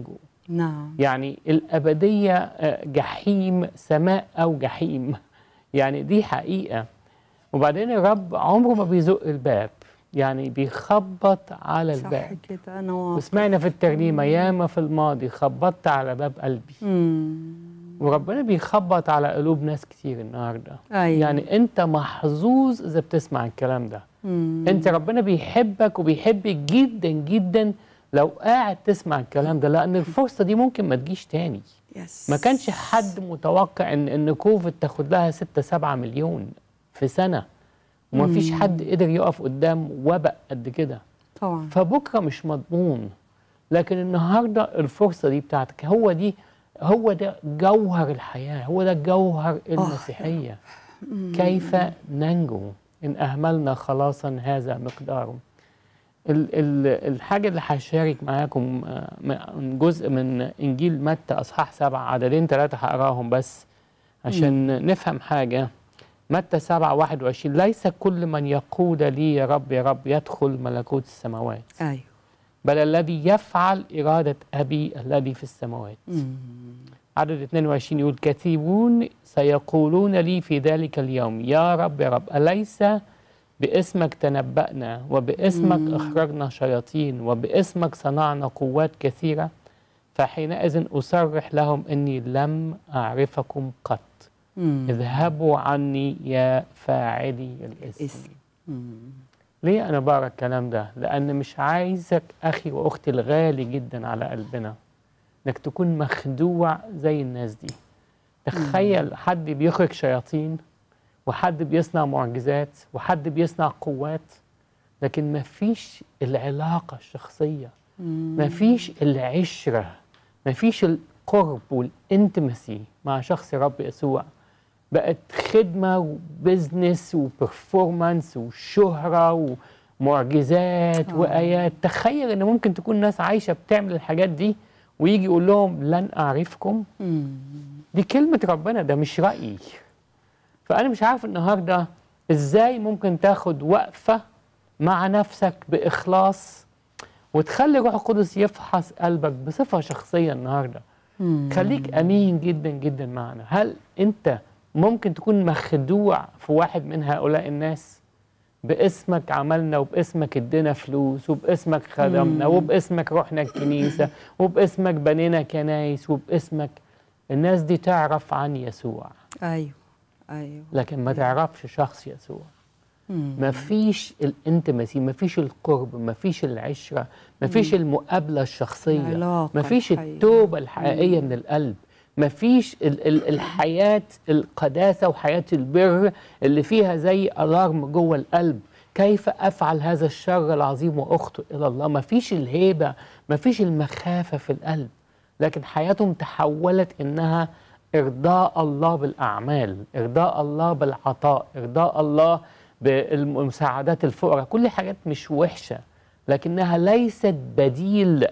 A: نعم
B: يعني الأبدية آه، جحيم سماء أو جحيم يعني دي حقيقة وبعدين الرب عمره ما بيزق الباب يعني بيخبط على
A: صح
B: الباب
A: كده انا واثق
B: وسمعنا في الترنيمة ياما في الماضي خبطت على باب قلبي
A: مم.
B: وربنا بيخبط على قلوب ناس كتير النهارده
A: أيوة.
B: يعني انت محظوظ اذا بتسمع الكلام ده
A: مم.
B: انت ربنا بيحبك وبيحبك جدا جدا لو قاعد تسمع الكلام ده لان الفرصه دي ممكن ما تجيش تاني
A: يس
B: ما كانش حد متوقع ان ان كوفيد تاخد لها 6 7 مليون في سنه وما فيش حد قدر يقف قدام وباء قد كده
A: طبعا
B: فبكره مش مضمون لكن النهارده الفرصه دي بتاعتك هو دي هو ده جوهر الحياه هو ده جوهر المسيحيه كيف ننجو ان اهملنا خلاصا هذا مقداره ال ال الحاجه اللي هشارك معاكم آه، من جزء من انجيل متى اصحاح سبعة عددين ثلاثه هقراهم بس عشان نفهم حاجه متى 7 21 ليس كل من يقول لي يا رب يا رب يدخل ملكوت السماوات
A: ايوه
B: بل الذي يفعل إرادة أبي الذي في السماوات عدد 22 يقول كثيرون سيقولون لي في ذلك اليوم يا رب يا رب أليس باسمك تنبأنا وباسمك أخرجنا شياطين وباسمك صنعنا قوات كثيرة فحينئذ أصرح لهم إني لم أعرفكم قط
A: مم.
B: اذهبوا عني يا فاعلي الاسم
A: اسم مم.
B: ليه أنا بقرا الكلام ده؟ لأن مش عايزك أخي وأختي الغالي جدا على قلبنا إنك تكون مخدوع زي الناس دي. تخيل حد بيخرج شياطين وحد بيصنع معجزات وحد بيصنع قوات لكن مفيش العلاقة الشخصية مفيش العشرة مفيش القرب والانتمسي مع شخص رب يسوع بقت خدمة وبزنس وبرفورمانس وشهرة ومعجزات
A: آه.
B: وآيات تخيل إن ممكن تكون ناس عايشة بتعمل الحاجات دي ويجي يقول لهم لن أعرفكم
A: مم.
B: دي كلمة ربنا ده مش رأيي فأنا مش عارف النهاردة إزاي ممكن تاخد وقفة مع نفسك بإخلاص وتخلي روح القدس يفحص قلبك بصفة شخصية النهاردة
A: مم.
B: خليك أمين جدا جدا معنا هل أنت ممكن تكون مخدوع في واحد من هؤلاء الناس باسمك عملنا وباسمك ادينا فلوس وباسمك خدمنا وباسمك رحنا الكنيسة وباسمك بنينا كنايس وباسمك الناس دي تعرف عن يسوع
A: ايوه ايوه
B: لكن ما تعرفش شخص يسوع
A: مم.
B: مفيش الانتمسي مفيش القرب مفيش العشرة مفيش المقابلة الشخصية
A: العلاقة
B: مفيش
A: الحقيقية.
B: التوبة الحقيقية من القلب مفيش ال ال الحياة القداسة وحياة البر اللي فيها زي ألارم جوه القلب كيف أفعل هذا الشر العظيم وأخطئ إلى الله مفيش الهيبة مفيش المخافة في القلب لكن حياتهم تحولت إنها إرضاء الله بالأعمال إرضاء الله بالعطاء إرضاء الله بالمساعدات الفقراء كل حاجات مش وحشة لكنها ليست بديل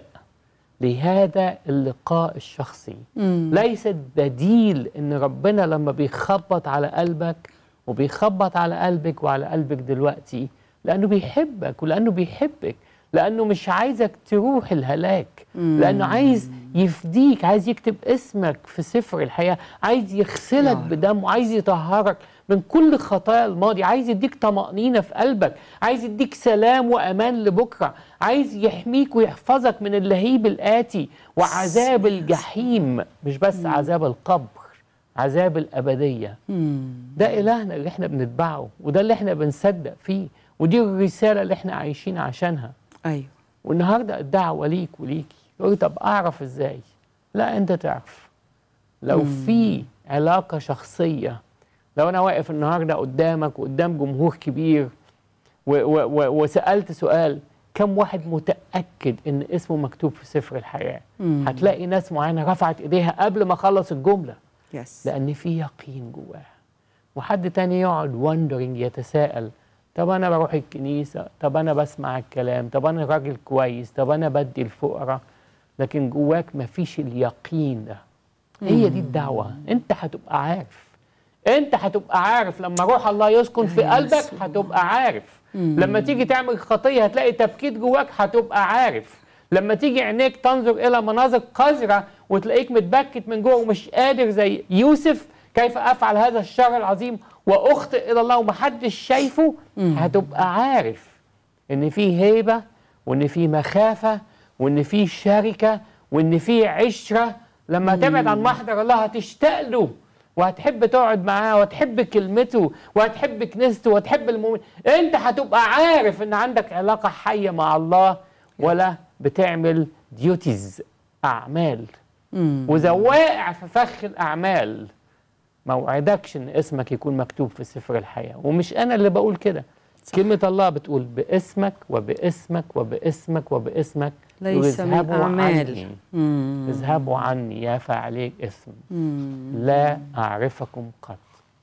B: لهذا اللقاء الشخصي
A: مم.
B: ليست بديل ان ربنا لما بيخبط على قلبك وبيخبط على قلبك وعلى قلبك دلوقتي لانه بيحبك ولانه بيحبك لانه مش عايزك تروح الهلاك لانه عايز يفديك عايز يكتب اسمك في سفر الحياه عايز يغسلك بدمه عايز يطهرك من كل خطايا الماضي عايز يديك طمأنينة في قلبك عايز يديك سلام وأمان لبكرة عايز يحميك ويحفظك من اللهيب الآتي وعذاب الجحيم مش بس عذاب القبر عذاب الأبدية
A: مم.
B: ده إلهنا اللي احنا بنتبعه وده اللي احنا بنصدق فيه ودي الرسالة اللي احنا عايشين عشانها
A: ايوه
B: والنهارده الدعوه ليك وليكي يقول طب اعرف ازاي لا انت تعرف لو في علاقه شخصيه لو انا واقف النهارده قدامك وقدام جمهور كبير و و و وسالت سؤال كم واحد متاكد ان اسمه مكتوب في سفر الحياه
A: مم.
B: هتلاقي ناس معينه رفعت ايديها قبل ما اخلص الجمله
A: يس
B: لان في يقين جواها وحد تاني يقعد وندرنج يتساءل طب انا بروح الكنيسه طب انا بسمع الكلام طب انا راجل كويس طب انا بدي الفقراء لكن جواك مفيش اليقين ده هي دي الدعوه انت هتبقى عارف انت هتبقى عارف لما روح الله يسكن في قلبك هتبقى عارف لما تيجي تعمل خطيه هتلاقي تبكيت جواك هتبقى عارف لما تيجي عينيك تنظر الى مناظر قذره وتلاقيك متبكت من جوه ومش قادر زي يوسف كيف افعل هذا الشر العظيم واخطئ الى الله ومحدش شايفه هتبقى عارف ان في هيبه وان في مخافه وان في شركه وان في عشره لما تبعد عن محضر الله هتشتاق له وهتحب تقعد معاه وهتحب كلمته وهتحب كنيسته وهتحب المؤمن انت هتبقى عارف ان عندك علاقه حيه مع الله ولا بتعمل ديوتيز اعمال واذا واقع في فخ الاعمال ما وعدكش ان اسمك يكون مكتوب في سفر الحياه ومش انا اللي بقول كده كلمة الله بتقول باسمك وباسمك وباسمك وباسمك
A: ليس من
B: اذهبوا
A: أعمال.
B: عني اذهبوا عني يا فعليك اسم لا أعرفكم قط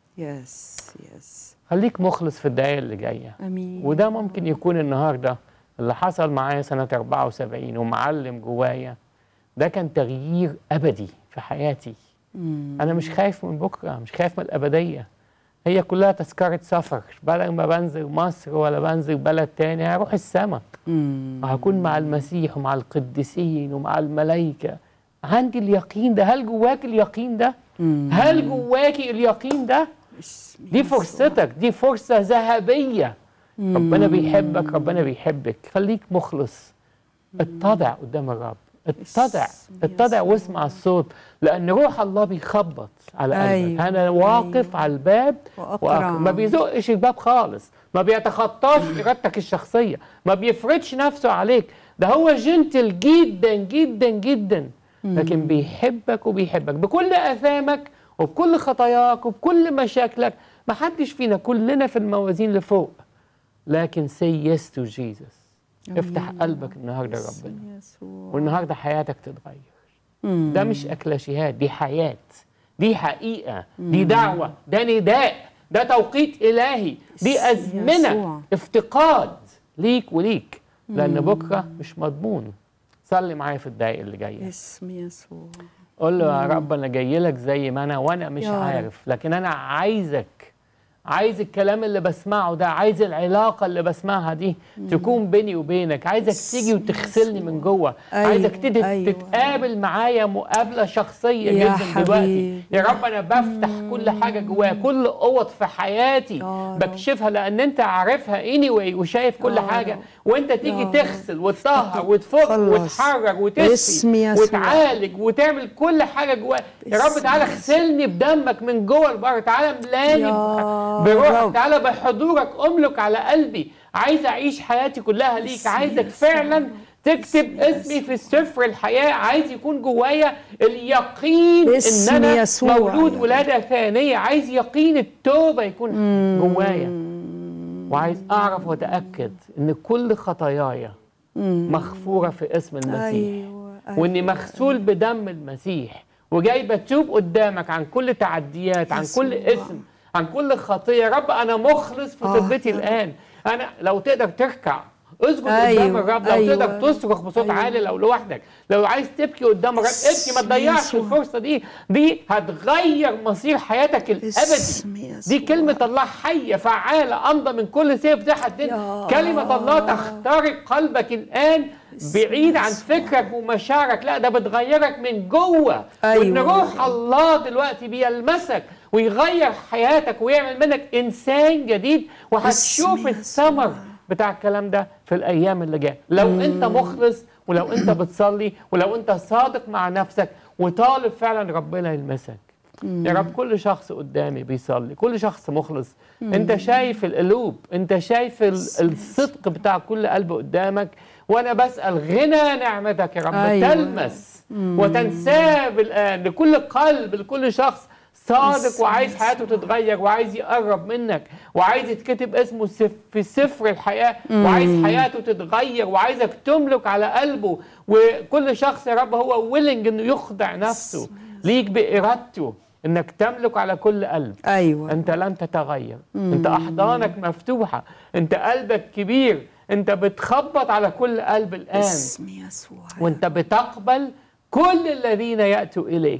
A: يس يس
B: خليك مخلص في الدقايق اللي جاية
A: امين
B: وده ممكن يكون النهاردة اللي حصل معايا سنة 74 ومعلم جوايا ده كان تغيير أبدي في حياتي أنا مش خايف من بكرة مش خايف من الأبدية هي كلها تذكرة سفر بدل ما بنزل مصر ولا بنزل بلد تاني هروح السما وهكون مع المسيح ومع القديسين ومع الملائكة عندي اليقين ده هل جواك اليقين ده هل جواكي اليقين ده دي فرصتك دي فرصة ذهبية ربنا بيحبك ربنا بيحبك خليك مخلص اتضع قدام الرب اتضع اتضع واسمع الصوت لان روح الله بيخبط على قلبك
A: أيوة،
B: انا واقف على الباب
A: وأقرع.
B: وأقرع. ما بيزقش الباب خالص ما بيتخطاش ارادتك الشخصيه ما بيفرضش نفسه عليك ده هو جنتل جدا جدا جدا لكن بيحبك وبيحبك بكل اثامك وبكل خطاياك وبكل مشاكلك ما حدش فينا كلنا في الموازين لفوق لكن say yes to Jesus افتح قلبك النهارده لربنا
A: يسوع
B: والنهارده حياتك تتغير ده مش اكلاشيهات دي حياه دي حقيقه دي دعوه ده نداء ده توقيت الهي دي ازمنه
A: يسوع.
B: افتقاد ليك وليك لان بكره مش مضمون صلي معايا في الدقايق اللي جايه
A: اسم يسوع
B: قول له يا رب انا جاي لك زي ما انا وانا مش
A: يا رب.
B: عارف لكن انا عايزك عايز الكلام اللي بسمعه ده عايز العلاقه اللي بسمعها دي تكون بيني وبينك عايزك تيجي وتغسلني من جوه
A: أيوة،
B: عايزك تد-
A: أيوة.
B: تتقابل معايا مقابله شخصيه
A: يا
B: جدا دلوقتي
A: حبيبي.
B: يا رب انا بفتح كل حاجه جوايا كل اوض في حياتي
A: يا رب.
B: بكشفها لان انت عارفها anyway وشايف كل
A: يا
B: حاجه
A: رب.
B: وانت تيجي
A: يا رب.
B: تغسل وتطهر وتفك
A: خلص.
B: وتحرك
A: باسم
B: وتشفي
A: يسوع.
B: وتعالج وتعمل كل حاجه جوايا يا رب
A: باسم
B: تعالى
A: يسوع.
B: اغسلني بدمك من جوه لبره تعالى ملاني
A: يا
B: بروحك
A: رب.
B: تعالى بحضورك املك على قلبي عايز اعيش حياتي كلها ليك
A: باسم
B: عايزك
A: يسوع.
B: فعلا تكتب
A: باسم
B: اسمي في سفر الحياه عايز يكون جوايا اليقين
A: باسم
B: ان انا
A: يسوع.
B: مولود ولاده ثانيه عايز يقين التوبه يكون جوايا وعايز اعرف واتاكد ان كل خطاياي مغفوره في اسم المسيح
A: ايوه
B: واني مغسول بدم المسيح وجاي بتوب قدامك عن كل تعديات عن كل
A: يسوع.
B: اسم عن كل خطيه يا رب انا مخلص في
A: آه،
B: طبتي
A: يا رب.
B: الان انا لو تقدر تركع اسجد
A: أيوة،
B: قدام الرب لو
A: أيوة.
B: تقدر تصرخ بصوت
A: أيوة.
B: عالي لو لوحدك لو عايز تبكي قدام الرب ابكي ما تضيعش
A: يسوع.
B: الفرصه دي دي هتغير مصير حياتك الابدي
A: اسم
B: دي
A: يسوع.
B: كلمة الله حية فعالة أمضى من كل سيف ذي حدين
A: يا
B: كلمة الله تخترق قلبك الآن بعيد عن فكرك ومشاعرك لا ده بتغيرك من جوه
A: أيوة.
B: وإن روح الله دلوقتي بيلمسك ويغير حياتك ويعمل منك إنسان جديد وهتشوف
A: اسم
B: الثمر
A: يسوع.
B: بتاع الكلام ده في الأيام اللي جاية لو أنت مخلص ولو أنت بتصلي ولو أنت صادق مع نفسك وطالب فعلا ربنا يلمسك يا رب كل شخص قدامي بيصلي كل شخص مخلص انت شايف القلوب انت شايف ال- الصدق بتاع كل قلب قدامك وانا بسال غنى نعمتك يا رب
A: أيوة.
B: تلمس وتنساب الان لكل قلب لكل شخص صادق
A: باسم
B: وعايز حياته تتغير وعايز يقرب منك وعايز يتكتب اسمه سف- في سفر الحياة وعايز حياته تتغير وعايزك تملك على قلبه وكل شخص يا رب هو ويلنج انه يخضع نفسه ليك بإرادته انك تملك على كل قلب
A: ايوه
B: انت لن تتغير انت احضانك مفتوحة انت قلبك كبير انت بتخبط على كل قلب الآن
A: اسم يسوع
B: وانت بتقبل كل الذين يأتوا إليك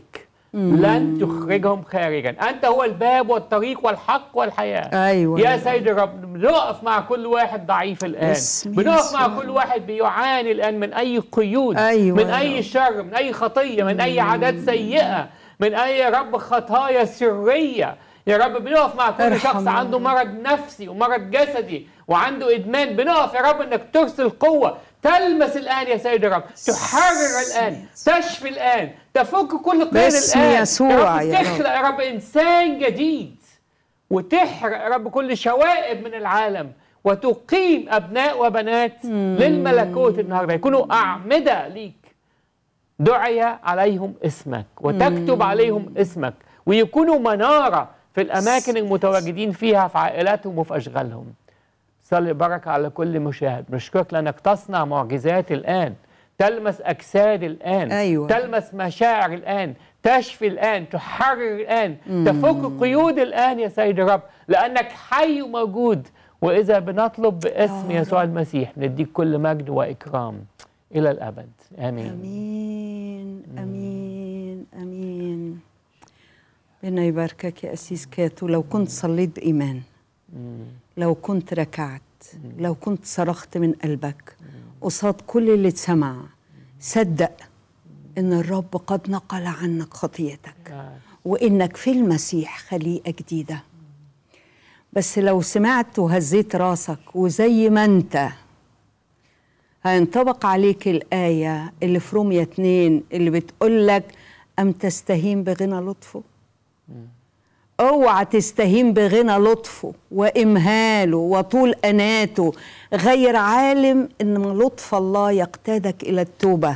B: لن تخرجهم خارجا انت هو الباب والطريق والحق والحياه
A: أيوة.
B: يا سيد الرب بنقف مع كل واحد ضعيف الان
A: باسم
B: بنقف مع
A: يسوع.
B: كل واحد بيعاني الان من اي قيود
A: أيوة
B: من
A: يا
B: اي
A: رب.
B: شر من اي خطيه من اي عادات سيئه من اي يا رب خطايا سريه يا رب بنقف مع كل
A: ارحم
B: شخص
A: يا
B: عنده
A: رب.
B: مرض نفسي ومرض جسدي وعنده ادمان بنقف يا رب انك ترسل قوه تلمس الان يا سيد الرب تحرر الان تشفي الان تفك كل قيد
A: باسم
B: الان
A: يسوع
B: يا
A: يا
B: رب
A: رب.
B: تخلق يا رب انسان جديد وتحرق يا رب كل شوائب من العالم وتقيم ابناء وبنات للملكوت النهارده يكونوا اعمده ليك دعي عليهم اسمك وتكتب عليهم اسمك ويكونوا مناره في الاماكن المتواجدين فيها في عائلاتهم وفي اشغالهم صلي بركه على كل مشاهد نشكرك لانك تصنع معجزات الان تلمس اجساد الان
A: أيوة.
B: تلمس مشاعر الان تشفي الان تحرر الان تفك قيود الان يا سيد الرب لانك حي وموجود واذا بنطلب باسم
A: يا
B: يسوع المسيح نديك كل مجد واكرام الى الابد امين
A: امين امين امين ربنا يباركك يا اسيس كاتو لو كنت صليت بايمان لو كنت ركعت لو كنت صرخت من قلبك قصاد كل اللي اتسمع صدق ان الرب قد نقل عنك خطيتك
B: آه.
A: وانك في المسيح خليقه جديده بس لو سمعت وهزيت راسك وزي ما انت هينطبق عليك الآية اللي في رومية اتنين اللي بتقول لك أم تستهين بغنى لطفه اوعى تستهين بغنى لطفه وامهاله وطول اناته غير عالم ان لطف الله يقتادك الى التوبه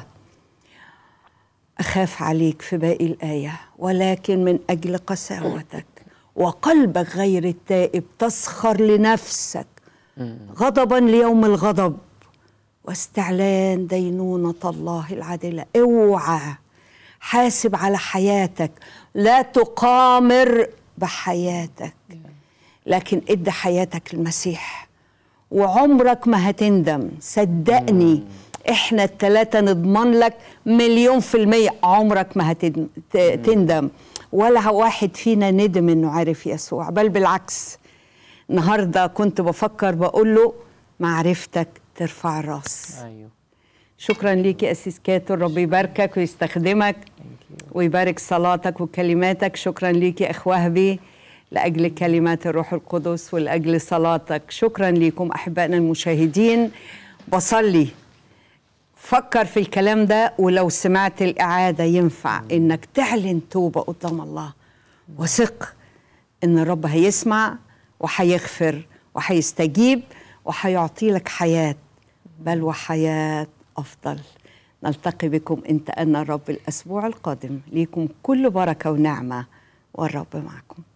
A: اخاف عليك في باقي الايه ولكن من اجل قساوتك وقلبك غير التائب تسخر لنفسك غضبا ليوم الغضب واستعلان دينونه الله العادله اوعى حاسب على حياتك لا تقامر بحياتك لكن ادي حياتك المسيح وعمرك ما هتندم صدقني احنا التلاتة نضمن لك مليون في المية عمرك ما هتندم ولا واحد فينا ندم انه عارف يسوع بل بالعكس النهارده كنت بفكر بقول له معرفتك ترفع الراس
B: ايوه
A: شكرا ليك يا اسيس كاتو ربي يباركك ويستخدمك ويبارك صلاتك وكلماتك شكرا ليك يا اخ وهبي لاجل كلمات الروح القدس ولاجل صلاتك شكرا ليكم احبائنا المشاهدين بصلي فكر في الكلام ده ولو سمعت الاعاده ينفع انك تعلن توبه قدام الله وثق ان الرب هيسمع وهيغفر وهيستجيب وهيعطي لك حياه بل وحياه افضل نلتقي بكم انت انا الرب الاسبوع القادم ليكم كل بركه ونعمه والرب معكم